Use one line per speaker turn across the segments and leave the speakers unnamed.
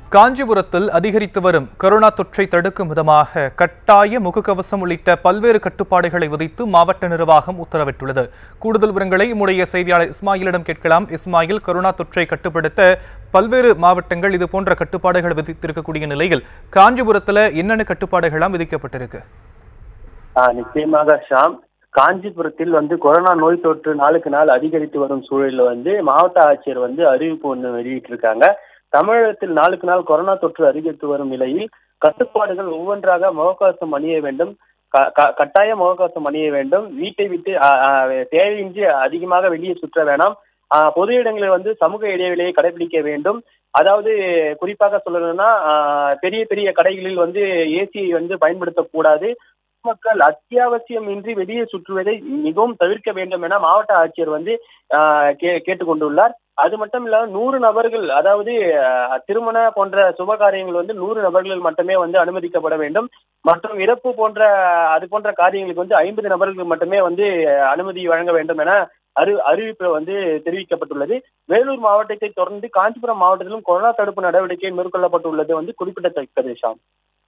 காஞ்சிபுரத்தில் அதிகரித்து வரும் கொரோனா தொற்றை தடுக்கும் விதமாக கட்டாய முகக்கவசம் உள்ளிட்ட பல்வேறு கட்டுப்பாடுகளை விதித்து மாவட்ட நிர்வாகம் உத்தரவிட்டுள்ளது கூடுதல் விவரங்களை நம்முடைய செய்தியாளர் இஸ்மாயிலிடம் கேட்கலாம் இஸ்மாயில் கொரோனா தொற்றை கட்டுப்படுத்த பல்வேறு மாவட்டங்கள் இது போன்ற கட்டுப்பாடுகள் விதித்திருக்கக்கூடிய நிலையில் காஞ்சிபுரத்தில் என்னென்ன கட்டுப்பாடுகள்லாம் விதிக்கப்பட்டிருக்கு
ஆஹ் நிச்சயமாக ஷாம் காஞ்சிபுரத்தில் வந்து கொரோனா நோய் தொற்று நாளுக்கு நாள் அதிகரித்து வரும் சூழலில் வந்து மாவட்ட ஆட்சியர் வந்து அறிவிப்பு ஒன்று வெளியிட்டிருக்காங்க தமிழகத்தில் நாளுக்கு நாள் கொரோனா தொற்று அதிகரித்து வரும் நிலையில் கட்டுப்பாடுகள் ஒவ்வொன்றாக முகக்கவசம் அணிய வேண்டும் க- க- கட்டாய முகக்கவசம் அணிய வேண்டும் வீட்டை விட்டு ஆஹ், ஆஹ், தேவையின்றி அதிகமாக வெளியே சுற்ற வேணாம் ஆஹ், பொது இடங்களில் வந்து சமூக இடைவெளியை கடைபிடிக்க வேண்டும் அதாவது குறிப்பாக சொல்லணும்னா ஆஹ், பெரிய பெரிய கடைகளில் வந்து ஏசி வந்து பயன்படுத்தக்கூடாது மக்கள் அத்தியாவசியமின்றி வெளியே சுற்றுவதை மிகவும் தவிர்க்க வேண்டும் என மாவட்ட ஆட்சியர் வந்து ஆஹ், கே- கேட்டுக்கொண்டுள்ளார் அது மட்டும் இல்லாம நூறு நபர்கள் அதாவது ஆஹ், திருமண போன்ற சுப காரியங்கள் வந்து நூறு நபர்கள் மட்டுமே வந்து அனுமதிக்கப்பட வேண்டும் மற்றும் இறப்பு போன்ற அது போன்ற காரியங்களுக்கு வந்து ஐம்பது நபர்களுக்கு மட்டுமே வந்து அனுமதி வழங்க வேண்டும் என அறி அறிவிப்பு வந்து தெரிவிக்கப்பட்டுள்ளது வேலூர் மாவட்டத்தை தொடர்ந்து காஞ்சிபுரம் மாவட்டத்திலும் கொரோனா தடுப்பு நடவடிக்கை மேற்கொள்ளப்பட்டுள்ளது வந்து குறிப்பிடத்தக்கது ஷாம்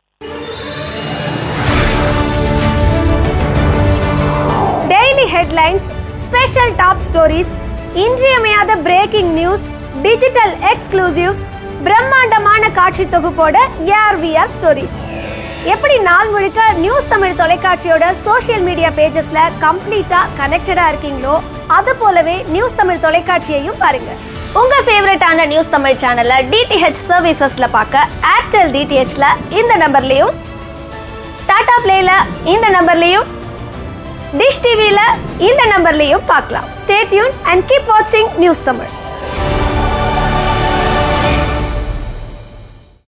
daily headlines special top stories இன்றியமையாத பிரேக்கிங் நியூஸ் டிஜிட்டல் எக்ஸ்க்ளூசிவ்ஸ் பிரம்மாண்டமான காட்சி தொகுப்போட ஏஆர்விஆர் ஸ்டோரிஸ் எப்படி நாள் முழுக்க நியூஸ் தமிழ் தொலைக்காட்சியோட சோஷியல் மீடியா பேஜஸ்ல கம்ப்ளீட்டா கனெக்டடா இருக்கீங்களோ அது போலவே நியூஸ் தமிழ் தொலைக்காட்சியையும் பாருங்க உங்க ஃபேவரட்டான நியூஸ் தமிழ் சேனலை டிடிஹெச் சர்வீசஸ்ல பார்க்க ஏர்டெல் டிடிஹெச்ல இந்த நம்பர்லயும் டாடா பிளேல இந்த நம்பர்லயும் டிஷ் டிவில இந்த நம்பர்லயும் பார்க்கலாம் ஸ்டே டியூன் அண்ட் கீப் வாட்சிங் நியூஸ் தமிழ்